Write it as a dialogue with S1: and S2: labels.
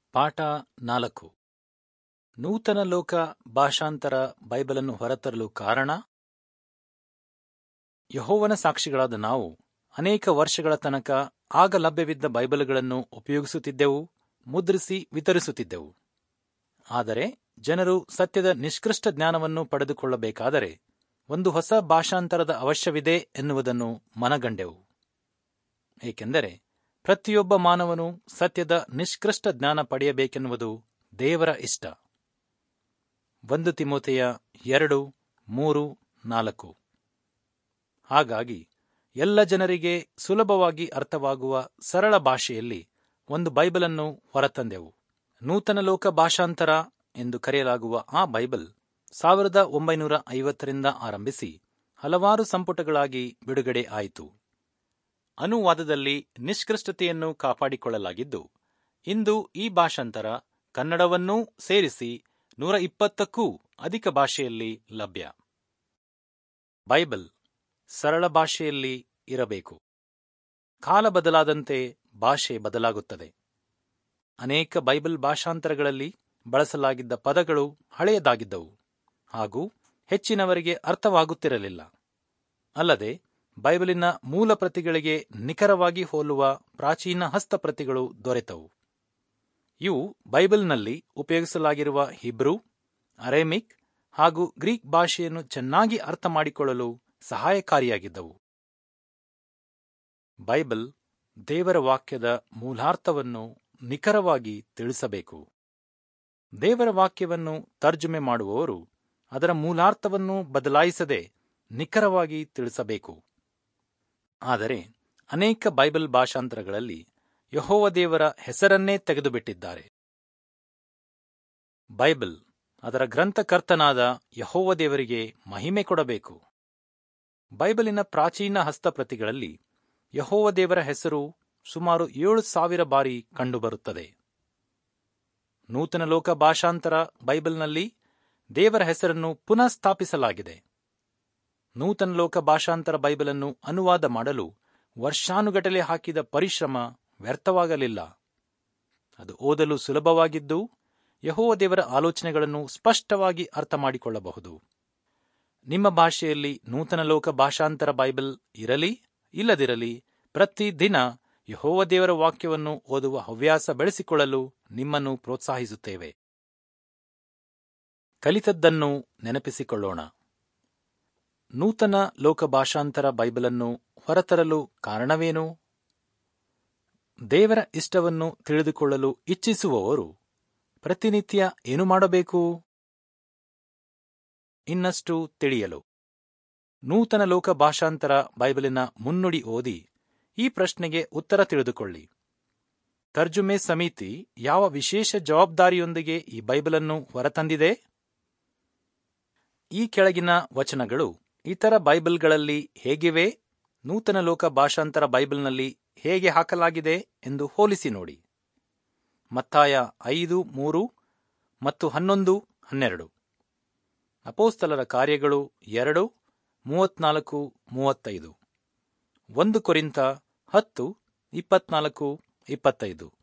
S1: ಪಾಠ ನಾಲ್ಕು ನೂತನ ಲೋಕ ಭಾಷಾಂತರ ಬೈಬಲನ್ನು ಹೊರತರಲು ಕಾರಣ ಯಹೋವನ ಸಾಕ್ಷಿಗಳಾದ ನಾವು ಅನೇಕ ವರ್ಷಗಳ ತನಕ ಆಗ ಲಭ್ಯವಿದ್ದ ಬೈಬಲ್ಗಳನ್ನು ಉಪಯೋಗಿಸುತ್ತಿದ್ದೆವು ಮುದ್ರಿಸಿ ವಿತರಿಸುತ್ತಿದ್ದೆವು ಆದರೆ ಜನರು ಸತ್ಯದ ನಿಷ್ಕೃಷ್ಟ ಜ್ಞಾನವನ್ನು ಪಡೆದುಕೊಳ್ಳಬೇಕಾದರೆ ಒಂದು ಹೊಸ ಭಾಷಾಂತರದ ಅವಶ್ಯವಿದೆ ಎನ್ನುವುದನ್ನು ಮನಗಂಡೆವು ಏಕೆಂದರೆ ಪ್ರತಿಯೊಬ್ಬ ಮಾನವನು ಸತ್ಯದ ನಿಷ್ಕೃಷ್ಟ ಜ್ಞಾನ ಪಡೆಯಬೇಕೆನ್ನುವುದು ದೇವರ ಇಷ್ಟ ಒಂದು ತಿಮೋತೆಯ ಎರಡು ಮೂರು ನಾಲ್ಕು ಹಾಗಾಗಿ ಎಲ್ಲ ಜನರಿಗೆ ಸುಲಭವಾಗಿ ಅರ್ಥವಾಗುವ ಸರಳ ಭಾಷೆಯಲ್ಲಿ ಒಂದು ಬೈಬಲನ್ನು ಹೊರತಂದೆವು ನೂತನ ಲೋಕ ಭಾಷಾಂತರ ಎಂದು ಕರೆಯಲಾಗುವ ಆ ಬೈಬಲ್ ಸಾವಿರದ ಒಂಬೈನೂರ ಐವತ್ತರಿಂದ ಆರಂಭಿಸಿ ಹಲವಾರು ಸಂಪುಟಗಳಾಗಿ ಬಿಡುಗಡೆ ಆಯಿತು ಅನುವಾದದಲ್ಲಿ ನಿಷ್ಕೃಷ್ಟತೆಯನ್ನು ಕಾಪಾಡಿಕೊಳ್ಳಲಾಗಿದ್ದು ಇಂದು ಈ ಭಾಷಾಂತರ ಕನ್ನಡವನ್ನೂ ಸೇರಿಸಿ ನೂರ ಇಪ್ಪತ್ತಕ್ಕೂ ಅಧಿಕ ಭಾಷೆಯಲ್ಲಿ ಲಭ್ಯ ಬೈಬಲ್ ಸರಳ ಭಾಷೆಯಲ್ಲಿ ಇರಬೇಕು ಕಾಲ ಬದಲಾದಂತೆ ಭಾಷೆ ಬದಲಾಗುತ್ತದೆ ಅನೇಕ ಬೈಬಲ್ ಭಾಷಾಂತರಗಳಲ್ಲಿ ಬಳಸಲಾಗಿದ್ದ ಪದಗಳು ಹಳೆಯದಾಗಿದ್ದವು ಹಾಗೂ ಹೆಚ್ಚಿನವರಿಗೆ ಅರ್ಥವಾಗುತ್ತಿರಲಿಲ್ಲ ಅಲ್ಲದೆ ಬೈಬಲಿನ ಮೂಲ ಪ್ರತಿಗಳಿಗೆ ನಿಖರವಾಗಿ ಹೋಲುವ ಪ್ರಾಚೀನ ಹಸ್ತಪ್ರತಿಗಳು ದೊರೆತವು ಇವು ಬೈಬಲ್ನಲ್ಲಿ ಉಪಯೋಗಿಸಲಾಗಿರುವ ಹಿಬ್ರೂ ಅರೇಮಿಕ್ ಹಾಗೂ ಗ್ರೀಕ್ ಭಾಷೆಯನ್ನು ಚೆನ್ನಾಗಿ ಅರ್ಥ ಮಾಡಿಕೊಳ್ಳಲು ಸಹಾಯಕಾರಿಯಾಗಿದ್ದವು ಬೈಬಲ್ ದೇವರ ವಾಕ್ಯದ ಮೂಲಾರ್ಥವನ್ನು ನಿಖರವಾಗಿ ತಿಳಿಸಬೇಕು ದೇವರ ವಾಕ್ಯವನ್ನು ತರ್ಜುಮೆ ಮಾಡುವವರು ಅದರ ಮೂಲಾರ್ಥವನ್ನು ಬದಲಾಯಿಸದೆ ನಿಖರವಾಗಿ ತಿಳಿಸಬೇಕು ಆದರೆ ಅನೇಕ ಬೈಬಲ್ ಭಾಷಾಂತರಗಳಲ್ಲಿ ಯಹೋವ ದೇವರ ಹೆಸರನ್ನೇ ತೆಗೆದುಬಿಟ್ಟಿದ್ದಾರೆ ಬೈಬಲ್ ಅದರ ಗ್ರಂಥಕರ್ತನಾದ ಯಹೋವ ದೇವರಿಗೆ ಮಹಿಮೆ ಕೊಡಬೇಕು ಬೈಬಲಿನ ಪ್ರಾಚೀನ ಹಸ್ತಪ್ರತಿಗಳಲ್ಲಿ ಯಹೋವ ದೇವರ ಹೆಸರು ಸುಮಾರು ಏಳು ಸಾವಿರ ಬಾರಿ ಕಂಡುಬರುತ್ತದೆ ನೂತನ ಲೋಕ ಭಾಷಾಂತರ ಬೈಬಲ್ನಲ್ಲಿ ದೇವರ ಹೆಸರನ್ನು ಪುನಃ ಸ್ಥಾಪಿಸಲಾಗಿದೆ ನೂತನ ಲೋಕ ಭಾಷಾಂತರ ಬೈಬಲನ್ನು ಅನುವಾದ ಮಾಡಲು ವರ್ಷಾನುಗಟಲೆ ಹಾಕಿದ ಪರಿಶ್ರಮ ವ್ಯರ್ಥವಾಗಲಿಲ್ಲ ಅದು ಓದಲು ಸುಲಭವಾಗಿದ್ದು ಯಹೋವ ದೇವರ ಆಲೋಚನೆಗಳನ್ನು ಸ್ಪಷ್ಟವಾಗಿ ಅರ್ಥ ಮಾಡಿಕೊಳ್ಳಬಹುದು ನಿಮ್ಮ ಭಾಷೆಯಲ್ಲಿ ನೂತನ ಲೋಕ ಭಾಷಾಂತರ ಬೈಬಲ್ ಇರಲಿ ಇಲ್ಲದಿರಲಿ ಪ್ರತಿ ದಿನ ಯಹೋವ ದೇವರ ವಾಕ್ಯವನ್ನು ಓದುವ ಹವ್ಯಾಸ ಬೆಳೆಸಿಕೊಳ್ಳಲು ನಿಮ್ಮನ್ನು ಪ್ರೋತ್ಸಾಹಿಸುತ್ತೇವೆ ಕಲಿತದ್ದನ್ನು ನೆನಪಿಸಿಕೊಳ್ಳೋಣ ನೂತನ ಲೋಕ ಭಾಷಾಂತರ ಬೈಬಲನ್ನು ಹೊರತರಲು ಕಾರಣವೇನು ದೇವರ ಇಷ್ಟವನ್ನು ತಿಳಿದುಕೊಳ್ಳಲು ಇಚ್ಛಿಸುವವರು ಪ್ರತಿನಿತ್ಯ ಏನು ಮಾಡಬೇಕು ಇನ್ನಷ್ಟು ತಿಳಿಯಲು ನೂತನ ಲೋಕ ಭಾಷಾಂತರ ಬೈಬಲಿನ ಮುನ್ನುಡಿ ಓದಿ ಈ ಪ್ರಶ್ನೆಗೆ ಉತ್ತರ ತಿಳಿದುಕೊಳ್ಳಿ ತರ್ಜುಮೆ ಸಮಿತಿ ಯಾವ ವಿಶೇಷ ಜವಾಬ್ದಾರಿಯೊಂದಿಗೆ ಈ ಬೈಬಲನ್ನು ಹೊರತಂದಿದೆ ಈ ಕೆಳಗಿನ ವಚನಗಳು ಇತರ ಬೈಬಲ್ಗಳಲ್ಲಿ ಹೇಗಿವೆ ನೂತನ ಲೋಕ ಭಾಷಾಂತರ ಬೈಬಲ್ನಲ್ಲಿ ಹೇಗೆ ಹಾಕಲಾಗಿದೆ ಎಂದು ಹೋಲಿಸಿ ನೋಡಿ ಮತ್ತಾಯ ಐದು ಮೂರು ಮತ್ತು ಹನ್ನೊಂದು ಹನ್ನೆರಡು ಅಪೋಸ್ತಲರ ಕಾರ್ಯಗಳು ಎರಡು ಮೂವತ್ನಾಲ್ಕು ಮೂವತ್ತೈದು ಒಂದು ಕೊರಿಂತ ಹತ್ತು ಇಪ್ಪತ್ನಾಲ್ಕು ಇಪ್ಪತ್ತೈದು